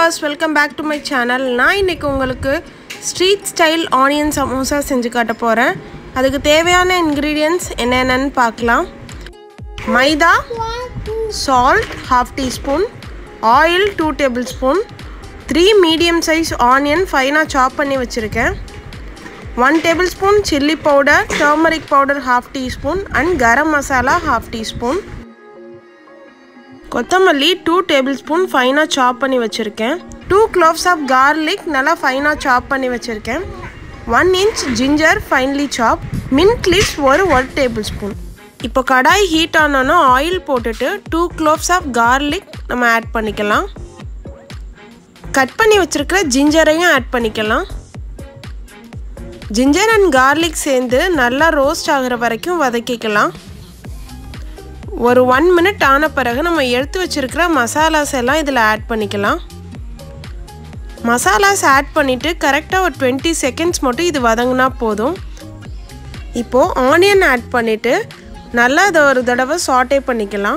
viewers welcome back to my channel நான் இன்னைக்கு உங்களுக்கு ஸ்ட்ரீட் ஸ்டைல் ஆனியன் சமோசா செஞ்சு காட்ட போகிறேன் அதுக்கு தேவையான இன்க்ரீடியன்ட்ஸ் என்னென்னன்னு பார்க்கலாம் maida salt half teaspoon oil two tablespoon three medium size onion ஃபைனாக சாப் பண்ணி வச்சுருக்கேன் one tablespoon chilli powder turmeric powder half teaspoon and garam masala half teaspoon கொத்தமல்லி டூ டேபிள் ஸ்பூன் ஃபைனாக சாப் பண்ணி வச்சுருக்கேன் டூ க்ளோவ்ஸ் ஆஃப் கார்லிக் நல்லா ஃபைனாக chop பண்ணி வச்சுருக்கேன் one inch ginger finely chop mint leaves ஒரு ஒரு டேபிள் ஸ்பூன் இப்போ கடாய் ஹீட் ஆனோன்னா ஆயில் போட்டுட்டு டூ க்ளோவ்ஸ் ஆஃப் கார்லிக் நம்ம ஆட் பண்ணிக்கலாம் கட் பண்ணி வச்சுருக்கிற ஜிஞ்சரையும் ஆட் பண்ணிக்கலாம் ஜிஞ்சர் அண்ட் கார்லிக் சேர்ந்து நல்லா ரோஸ்ட் ஆகிற வரைக்கும் வதக்கிக்கலாம் ஒரு ஒன் மினிட் ஆன பிறகு நம்ம எடுத்து வச்சுருக்கிற மசாலாஸ் எல்லாம் இதில் ஆட் பண்ணிக்கலாம் மசாலாஸ் ஆட் பண்ணிவிட்டு கரெக்டாக ஒரு டுவெண்ட்டி செகண்ட்ஸ் மட்டும் இது வதங்கினா போதும் இப்போது ஆனியன் ஆட் பண்ணிவிட்டு நல்லா அதை ஒரு தடவை சாட்டே பண்ணிக்கலாம்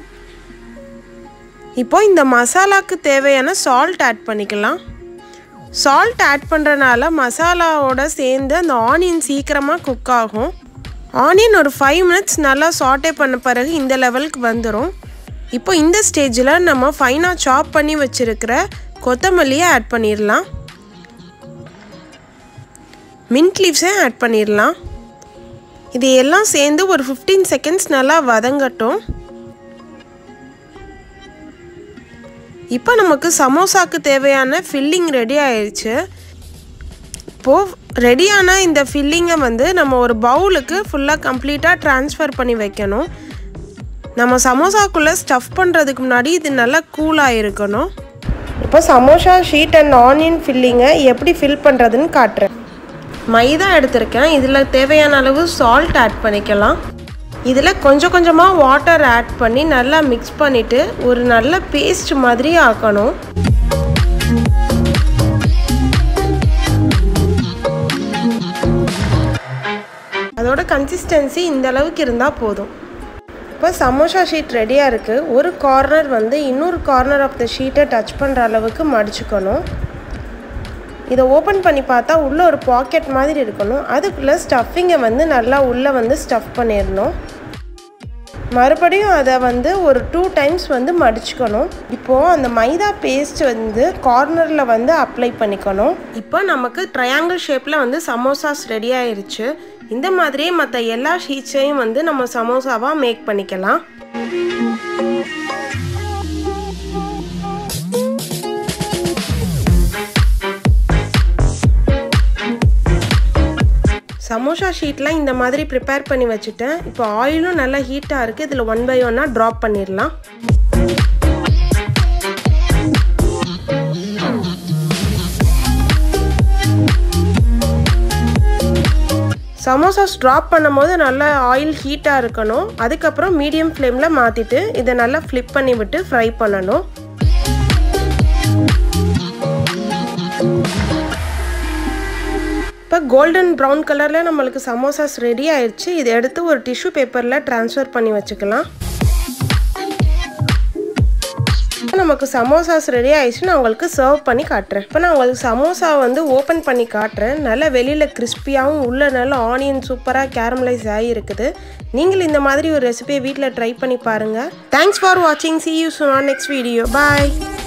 இப்போது இந்த மசாலாவுக்கு தேவையான சால்ட் ஆட் பண்ணிக்கலாம் சால்ட் ஆட் பண்ணுறனால மசாலாவோட சேர்ந்து அந்த ஆனியன் சீக்கிரமாக குக் ஆகும் ஆனியன் ஒரு ஃபைவ் மினிட்ஸ் நல்லா சாட்டே பண்ண பிறகு இந்த லெவலுக்கு வந்துடும் இப்போ இந்த ஸ்டேஜில் நம்ம ஃபைனாக சாப் பண்ணி வச்சுருக்கிற கொத்தமல்லியை ஆட் பண்ணிடலாம் மின்ட் லீவ்ஸையும் ஆட் பண்ணிடலாம் இது எல்லாம் சேர்ந்து ஒரு ஃபிஃப்டீன் செகண்ட்ஸ் நல்லா வதங்கட்டும் இப்போ நமக்கு சமோசாக்கு தேவையான ஃபில்லிங் ரெடி ஆயிடுச்சு இப்போது ரெடியான இந்த ஃபில்லிங்கை வந்து நம்ம ஒரு பவுலுக்கு ஃபுல்லாக கம்ப்ளீட்டாக ட்ரான்ஸ்ஃபர் பண்ணி வைக்கணும் நம்ம சமோசாக்குள்ளே ஸ்டஃப் பண்ணுறதுக்கு முன்னாடி இது நல்லா கூலாக இருக்கணும் இப்போ சமோசா ஷீட் அண்ட் ஆனியன் ஃபில்லிங்கை எப்படி ஃபில் பண்ணுறதுன்னு காட்டுறேன் மைதா எடுத்திருக்கேன் இதில் தேவையான அளவு சால்ட் ஆட் பண்ணிக்கலாம் இதில் கொஞ்சம் கொஞ்சமாக வாட்டர் ஆட் பண்ணி நல்லா மிக்ஸ் பண்ணிவிட்டு ஒரு நல்ல பேஸ்ட் மாதிரி ஆக்கணும் அதோட கன்சிஸ்டன்சி இந்த அளவுக்கு இருந்தால் போதும் இப்போ சமோசா ஷீட் ரெடியாக இருக்குது ஒரு கார்னர் வந்து இன்னொரு கார்னர் ஆஃப் த ஷீட்டை டச் பண்ணுற அளவுக்கு மடிச்சுக்கணும் இதை ஓப்பன் பண்ணி பார்த்தா உள்ளே ஒரு பாக்கெட் மாதிரி இருக்கணும் அதுக்குள்ளே ஸ்டஃபிங்கை வந்து நல்லா உள்ளே வந்து ஸ்டஃப் பண்ணிடணும் மறுபடியும் அதை வந்து ஒரு டூ டைம்ஸ் வந்து மடிச்சுக்கணும் இப்போது அந்த மைதா பேஸ்ட் வந்து கார்னரில் வந்து அப்ளை பண்ணிக்கணும் இப்போ நமக்கு ட்ரையாங்கிள் ஷேப்பில் வந்து சமோசாஸ் ரெடி ஆயிருச்சு இந்த மாதிரியே மற்ற எல்லா ஷீட்ஸையும் வந்து நம்ம சமோசாவாக மேக் பண்ணிக்கலாம் சமோசா ஷீட்லாம் இந்த மாதிரி ப்ரிப்பேர் பண்ணி வச்சுட்டேன் இப்போ ஆயிலும் நல்லா ஹீட்டாக இருக்குது இதில் ஒன் பை ஒன்னாக ட்ராப் பண்ணிடலாம் சமோசாஸ் ட்ராப் பண்ணும்போது நல்லா ஆயில் ஹீட்டாக இருக்கணும் அதுக்கப்புறம் மீடியம் ஃப்ளேமில் மாற்றிட்டு இதை நல்லா ஃப்ளிப் பண்ணி விட்டு ஃப்ரை பண்ணணும் இப்போ கோல்டன் ப்ரௌன் கலரில் நம்மளுக்கு சமோசாஸ் ரெடி ஆயிடுச்சு இதை எடுத்து ஒரு டிஷ்யூ பேப்பரில் ட்ரான்ஸ்ஃபர் பண்ணி வச்சுக்கலாம் நமக்கு சமோசாஸ் ரெடி ஆயிடுச்சு நான் உங்களுக்கு சர்வ் பண்ணி காட்டுறேன் இப்போ நான் உங்களுக்கு சமோசா வந்து ஓப்பன் பண்ணி காட்டுறேன் நல்லா வெளியில் கிறிஸ்பியாகவும் உள்ள நல்லா ஆனியன் சூப்பராக கேரமலைஸ் ஆகியிருக்குது நீங்கள் இந்த மாதிரி ஒரு ரெசிபியை வீட்டில் ட்ரை பண்ணி பாருங்கள் தேங்க்ஸ் ஃபார் வாட்சிங் see you soon next video bye